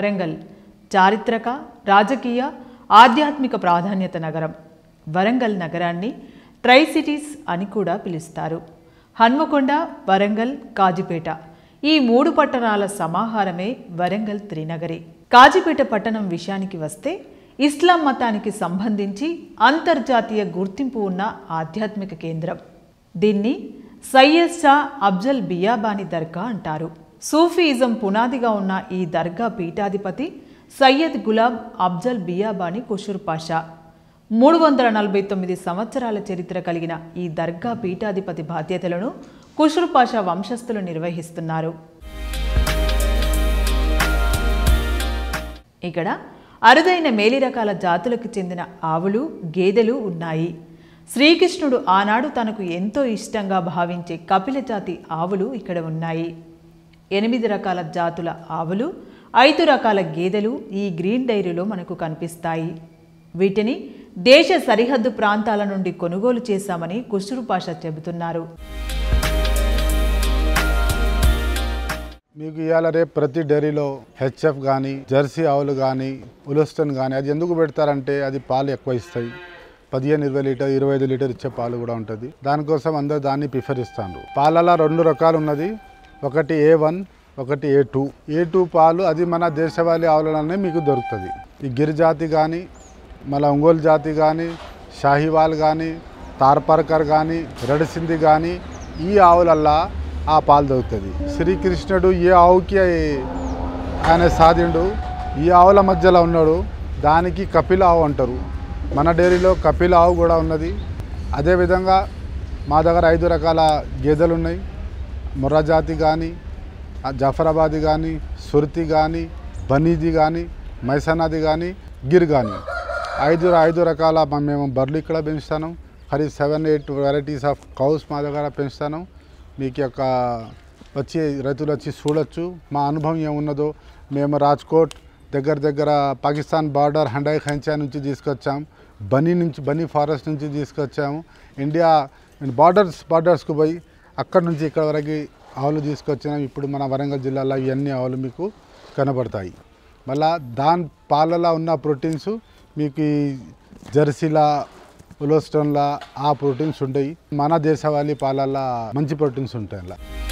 వరంగల్ చారిత్రక రాజకీయ ఆధ్యాత్మిక ప్రాధాన్యత నగరం వరంగల్ నగరాన్ని ట్రై సిటీస్ అని కూడా పిలుస్తారు హన్మకొండ వరంగల్ కాజిపేట ఈ మూడు పట్టణాల సమాహారమే వరంగల్ త్రినగరి కాజిపేట పట్టణం విషయానికి వస్తే ఇస్లాం మతానికి సంబంధించి అంతర్జాతీయ గుర్తింపు ఉన్న ఆధ్యాత్మిక కేంద్రం దీన్ని సయ్యద్ షా అఫ్జల్ బియాబాని దర్గా అంటారు సూఫీయిజం పునాదిగా ఉన్న ఈ దర్గా పీఠాధిపతి సయ్యద్ గులాబ్ అఫ్జల్ బియాబాని కుషుర్ పాషా మూడు వందల నలభై తొమ్మిది సంవత్సరాల చరిత్ర కలిగిన ఈ దర్గా పీఠాధిపతి బాధ్యతలను కుషుర్ పాషా వంశస్థులు నిర్వహిస్తున్నారు ఇక్కడ అరుదైన మేలి రకాల జాతులకు చెందిన ఆవులు గేదెలు ఉన్నాయి శ్రీకృష్ణుడు ఆనాడు తనకు ఎంతో ఇష్టంగా భావించే కపిల జాతి ఆవులు ఇక్కడ ఉన్నాయి ఎనిమిది రకాల జాతుల ఆవులు ఐదు రకాల గేదెలు ఈ గ్రీన్ డైరీలో మనకు కనిపిస్తాయి వీటిని దేశ సరిహద్దు ప్రాంతాల నుండి కొనుగోలు చేశామని కుషురు పాషా చెబుతున్నారు మీకు ఇవాళ రేపు ప్రతి డైరీలో హెచ్ఎఫ్ కానీ జెర్సీ ఆవులు కానీ ఉలస్టన్ కానీ అది ఎందుకు పెడతారంటే అది పాలు ఎక్కువ ఇస్తాయి పదిహేను ఇరవై లీటర్ ఇరవై ఐదు లీటర్ ఇచ్చే పాలు కూడా ఉంటుంది దానికోసం అందరు దాన్ని ప్రిఫర్ ఇస్తాను పాలలో రెండు రకాలు ఉన్నది ఒకటి ఏ వన్ ఒకటి ఏ టూ ఏ టూ పాలు అది మన దేశవాళీ ఆవులనే మీకు దొరుకుతుంది ఈ గిరిజాతి కానీ మళ్ళీ ఒంగోలు జాతి కానీ షాహివాల్ కానీ తార్పర్కర్ కానీ రెడ్ సింధి కానీ ఈ ఆవులల్లా ఆ పాలు దొరుకుతుంది శ్రీకృష్ణుడు ఏ ఆవుకి ఆయన సాధిండు ఈ ఆవుల మధ్యలో ఉన్నాడు దానికి కపిల ఆవు అంటారు మన డైరీలో కపిల ఆవు కూడా ఉన్నది అదేవిధంగా మా దగ్గర ఐదు రకాల గేదెలు ఉన్నాయి ముర్రా జాతి కానీ జఫరాబాదీ కానీ సుర్తి కానీ బనీది కానీ మైసనాది కానీ గిర్ కానీ ఐదు ఐదు రకాల మ- మేము బర్రెలు ఇక్కడ పెంచుతాను హరి seven eight varieties of cows మా దగ్గర పెంచుతాను మీకు యొక్క వచ్చి రైతులు వచ్చి చూడొచ్చు మా అనుభవం ఏమున్నదో మేము రాజ్కోట్ దగ్గర దగ్గర పాకిస్తాన్ బార్డర్ హండాయి ఖంచా నుంచి తీసుకొచ్చాం బనీ నుంచి బనీ ఫారెస్ట్ నుంచి తీసుకొచ్చాము ఇండియా బార్డర్స్ బార్డర్స్కు పోయి అక్కడ నుంచి ఇక్కడ వరకు ఆవులు తీసుకొచ్చినాం ఇప్పుడు మన వరంగల్ జిల్లాలో ఇవన్నీ ఆవులు మీకు కనబడతాయి మళ్ళా దాని పాలలో ఉన్న ప్రోటీన్స్ మీకు ఈ జెర్సీలా ఉలోస్టోన్లా ఆ ప్రోటీన్స్ ఉంటాయి మన దేశవాళీ పాలల్లో మంచి ప్రోటీన్స్ ఉంటాయి అలా